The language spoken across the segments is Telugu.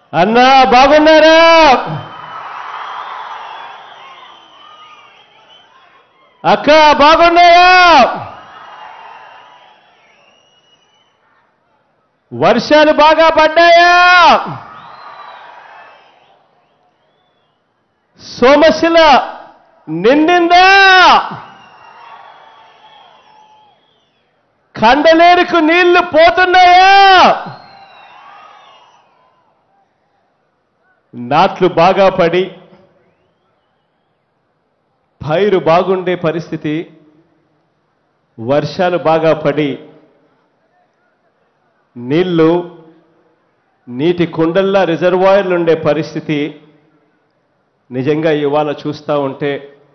అన్నా బాగున్నారా అక్క బాగున్నాయా వర్షాలు బాగా పడ్డాయా సోమశిల నిండిందా కండలేరుకు నీళ్లు పోతున్నాయా నాట్లు బాగా పడి పైరు బాగుండే పరిస్థితి వర్షాలు బాగా పడి నీళ్లు నీటి కుండల్లా రిజర్వాయర్లు ఉండే పరిస్థితి నిజంగా ఇవాళ చూస్తూ ఉంటే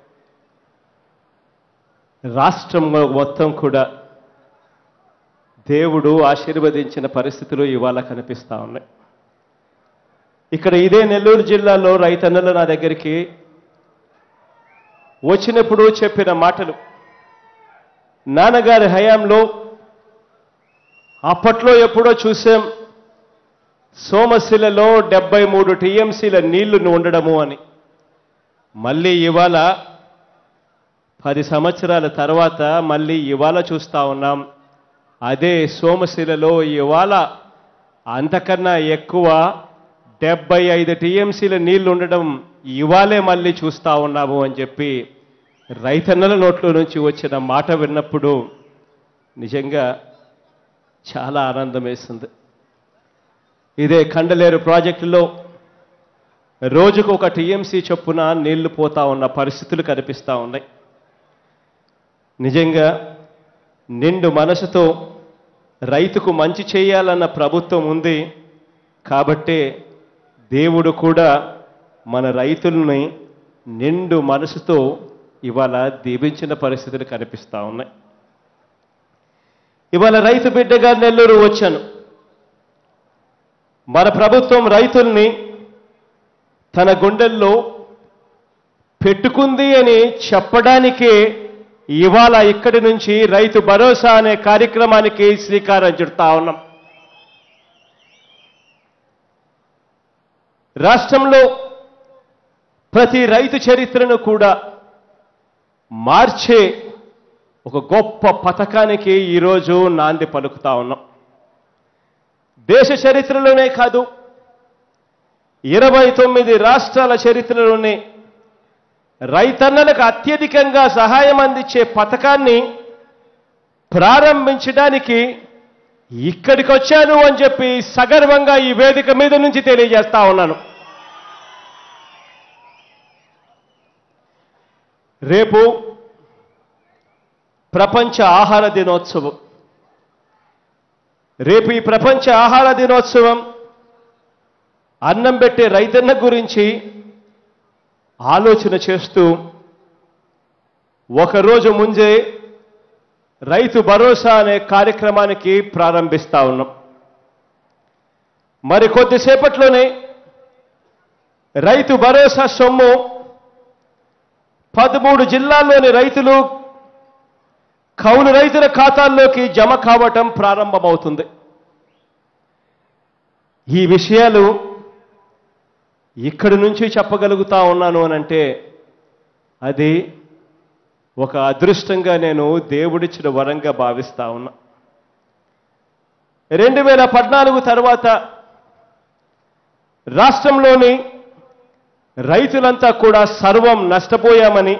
రాష్ట్రం మొత్తం కూడా దేవుడు ఆశీర్వదించిన పరిస్థితులు ఇవాళ కనిపిస్తూ ఉన్నాయి ఇక్కడ ఇదే నెల్లూరు జిల్లాలో రైతన్నలు నా దగ్గరికి వచ్చినప్పుడు చెప్పిన మాటలు నాన్నగారి హయాంలో అప్పట్లో ఎప్పుడో చూసాం సోమశిలలో డెబ్బై మూడు టీఎంసీల నీళ్లు ఉండడము అని మళ్ళీ ఇవాళ పది సంవత్సరాల తర్వాత మళ్ళీ ఇవాళ చూస్తా ఉన్నాం అదే సోమశిలలో ఇవాళ అంతకన్నా ఎక్కువ డెబ్బై ఐదు టీఎంసీల నీళ్లు ఉండడం ఇవాళే మళ్ళీ చూస్తా ఉన్నాము అని చెప్పి రైతన్నల నోట్లో నుంచి వచ్చిన మాట విన్నప్పుడు నిజంగా చాలా ఆనందం వేస్తుంది ఇదే కండలేరు ప్రాజెక్టులో రోజుకు ఒక టీఎంసీ చొప్పున నీళ్లు పోతా ఉన్న పరిస్థితులు కనిపిస్తూ ఉన్నాయి నిజంగా నిండు మనసుతో రైతుకు మంచి చేయాలన్న ప్రభుత్వం ఉంది కాబట్టే దేవుడు కూడా మన రైతుల్ని నిండు మనసుతో ఇవాళ దీవించిన పరిస్థితులు కనిపిస్తూ ఉన్నాయి ఇవాళ రైతు బిడ్డగా నెల్లూరు వచ్చాను మన ప్రభుత్వం రైతుల్ని తన గుండెల్లో పెట్టుకుంది అని చెప్పడానికే ఇవాళ ఇక్కడి నుంచి రైతు భరోసా అనే కార్యక్రమానికి శ్రీకారం చుడతా ఉన్నాం రాష్ట్రంలో ప్రతి రైతు చరిత్రను కూడా మార్చే ఒక గొప్ప పథకానికి ఈరోజు నాంది పలుకుతా ఉన్నాం దేశ చరిత్రలోనే కాదు ఇరవై తొమ్మిది రాష్ట్రాల చరిత్రలోనే రైతన్నలకు అత్యధికంగా సహాయం అందించే పథకాన్ని ప్రారంభించడానికి ఇక్కడికి వచ్చాను అని చెప్పి సగర్వంగా ఈ వేదిక మీద నుంచి తెలియజేస్తా ఉన్నాను రేపు ప్రపంచ ఆహార దినోత్సవం రేపు ఈ ప్రపంచ ఆహార దినోత్సవం అన్నం పెట్టే రైతన్న గురించి ఆలోచన చేస్తూ ఒకరోజు ముందే రైతు భరోసా అనే కార్యక్రమానికి ప్రారంభిస్తా ఉన్నాం మరి కొద్దిసేపట్లోనే రైతు భరోసా సొమ్ము పదమూడు జిల్లాల్లోని రైతులు కౌలు రైతుల ఖాతాల్లోకి జమ కావటం ప్రారంభమవుతుంది ఈ విషయాలు ఇక్కడి నుంచి చెప్పగలుగుతా ఉన్నాను అనంటే అది ఒక అదృష్టంగా నేను దేవుడిచ్చిన వరంగా భావిస్తా ఉన్నా రెండు వేల పద్నాలుగు తర్వాత రాష్ట్రంలోని రైతులంతా కూడా సర్వం నష్టపోయామని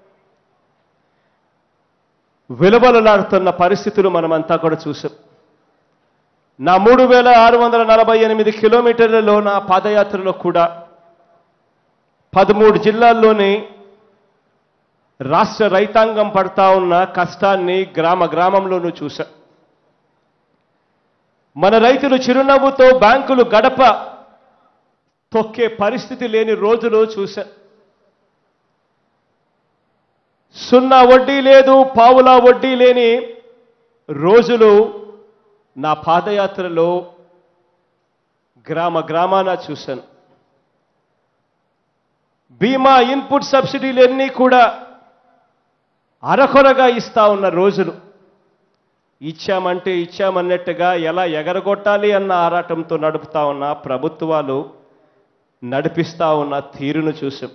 విలువలలాడుతున్న పరిస్థితులు మనమంతా కూడా చూసాం నా మూడు వేల ఆరు వందల నలభై ఎనిమిది కిలోమీటర్లలో నా పాదయాత్రలో కూడా పదమూడు జిల్లాల్లోని రాష్ట్ర రైతాంగం పడతా ఉన్న కష్టాన్ని గ్రామ గ్రామంలోనూ చూశా మన రైతులు చిరునవ్వుతో బ్యాంకులు గడప తొక్కే పరిస్థితి లేని రోజులు చూశా సున్నా వడ్డీ లేదు పావులా వడ్డీ లేని రోజులు నా పాదయాత్రలో గ్రామ గ్రామాన చూశాను బీమా ఇన్పుట్ సబ్సిడీలు అన్నీ కూడా అరకొరగా ఇస్తా ఉన్న రోజులు ఇచ్చామంటే ఇచ్చామన్నట్టుగా ఎలా ఎగరగొట్టాలి అన్న ఆరాటంతో నడుపుతా ఉన్న ప్రభుత్వాలు నడిపిస్తా ఉన్న తీరును చూసాం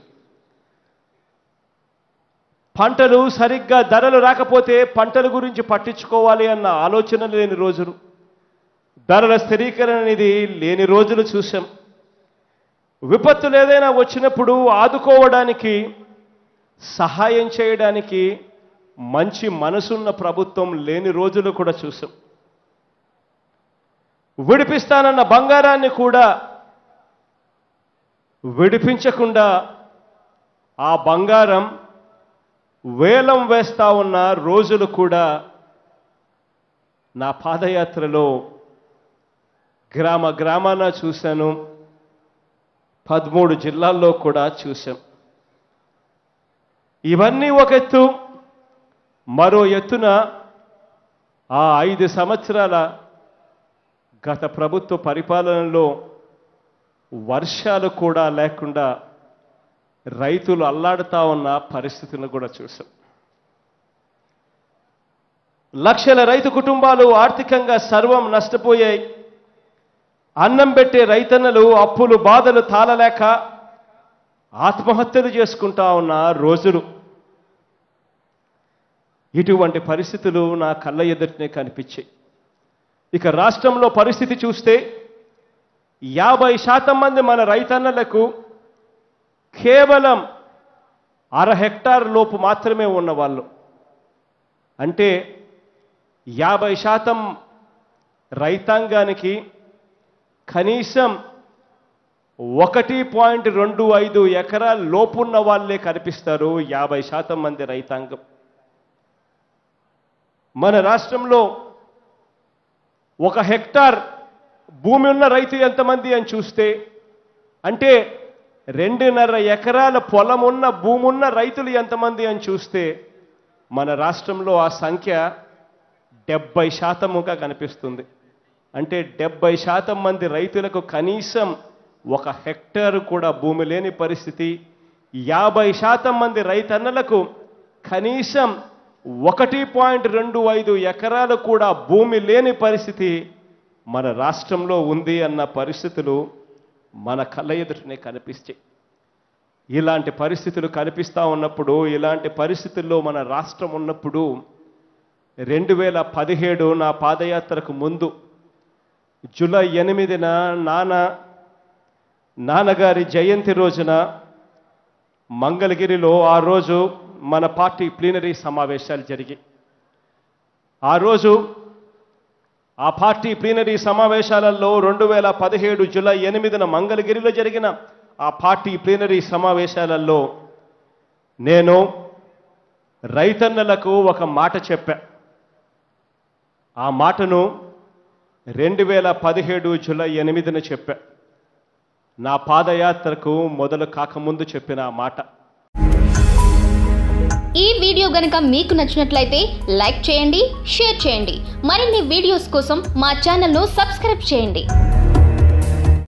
పంటలు సరిగ్గా ధరలు రాకపోతే పంటల గురించి పట్టించుకోవాలి అన్న ఆలోచన లేని రోజులు ధరల స్థిరీకరణ అనేది లేని రోజులు చూసాం విపత్తులు ఏదైనా వచ్చినప్పుడు ఆదుకోవడానికి సహాయం చేయడానికి మంచి మనసున్న ప్రభుత్వం లేని రోజులు కూడా చూసాం విడిపిస్తానన్న బంగారాన్ని కూడా విడిపించకుండా ఆ బంగారం వేలం వేస్తా ఉన్న రోజులు కూడా నా పాదయాత్రలో గ్రామ గ్రామాన చూశాను పదమూడు జిల్లాల్లో కూడా చూశాం ఇవన్నీ ఒక ఎత్తు మరో ఎత్తున ఆ ఐదు సంవత్సరాల గత ప్రభుత్వ పరిపాలనలో వర్షాలు కూడా లేకుండా రైతులు అల్లాడుతా ఉన్న పరిస్థితులను కూడా చూసాం లక్షల రైతు కుటుంబాలు ఆర్థికంగా సర్వం నష్టపోయాయి అన్నం పెట్టే రైతన్నలు అప్పులు బాధలు తాళలేక ఆత్మహత్యలు చేసుకుంటా ఉన్న రోజులు ఇటువంటి పరిస్థితులు నా కళ్ళ ఎదుటనే కనిపించాయి ఇక రాష్ట్రంలో పరిస్థితి చూస్తే యాభై శాతం మంది మన రైతన్నలకు కేవలం అర హెక్టార్ లోపు మాత్రమే ఉన్నవాళ్ళు అంటే యాభై శాతం రైతాంగానికి కనీసం ఒకటి పాయింట్ రెండు ఐదు ఎకరాల లోపున్న వాళ్ళే కనిపిస్తారు యాభై శాతం మంది రైతాంగం మన రాష్ట్రంలో ఒక హెక్టార్ భూమి ఉన్న రైతు ఎంతమంది అని చూస్తే అంటే రెండున్నర ఎకరాల పొలం ఉన్న భూమి ఉన్న రైతులు ఎంతమంది అని చూస్తే మన రాష్ట్రంలో ఆ సంఖ్య డెబ్బై శాతముగా కనిపిస్తుంది అంటే డెబ్బై శాతం మంది రైతులకు కనీసం ఒక హెక్టారు కూడా భూమి లేని పరిస్థితి యాభై శాతం మంది రైతన్నలకు కనీసం ఒకటి పాయింట్ రెండు ఐదు ఎకరాలు కూడా భూమి లేని పరిస్థితి మన రాష్ట్రంలో ఉంది అన్న పరిస్థితులు మన కళ్ళ ఎదుటనే కనిపిస్తాయి ఇలాంటి పరిస్థితులు కనిపిస్తూ ఉన్నప్పుడు ఇలాంటి పరిస్థితుల్లో మన రాష్ట్రం ఉన్నప్పుడు రెండు వేల పదిహేడు నా పాదయాత్రకు ముందు జూలై ఎనిమిదిన నాన్న నాన్నగారి జయంతి రోజున మంగళగిరిలో ఆ రోజు మన పార్టీ ప్లీనరీ సమావేశాలు జరిగి ఆ రోజు ఆ పార్టీ ప్లీనరీ సమావేశాలలో రెండు వేల పదిహేడు జూలై ఎనిమిదిన మంగళగిరిలో జరిగిన ఆ పార్టీ ప్లీనరీ సమావేశాలలో నేను రైతన్నలకు ఒక మాట చెప్పా ఆ మాటను రెండు వేల పదిహేడు జూలై ఎనిమిదిన చెప్పా నా పాదయాత్రకు మొదలు కాకముందు చెప్పిన ఆ మాట ఈ వీడియో గనుక మీకు నచ్చినట్లయితే లైక్ చేయండి షేర్ చేయండి మరిన్ని వీడియోస్ కోసం మా ఛానల్ను సబ్స్క్రైబ్ చేయండి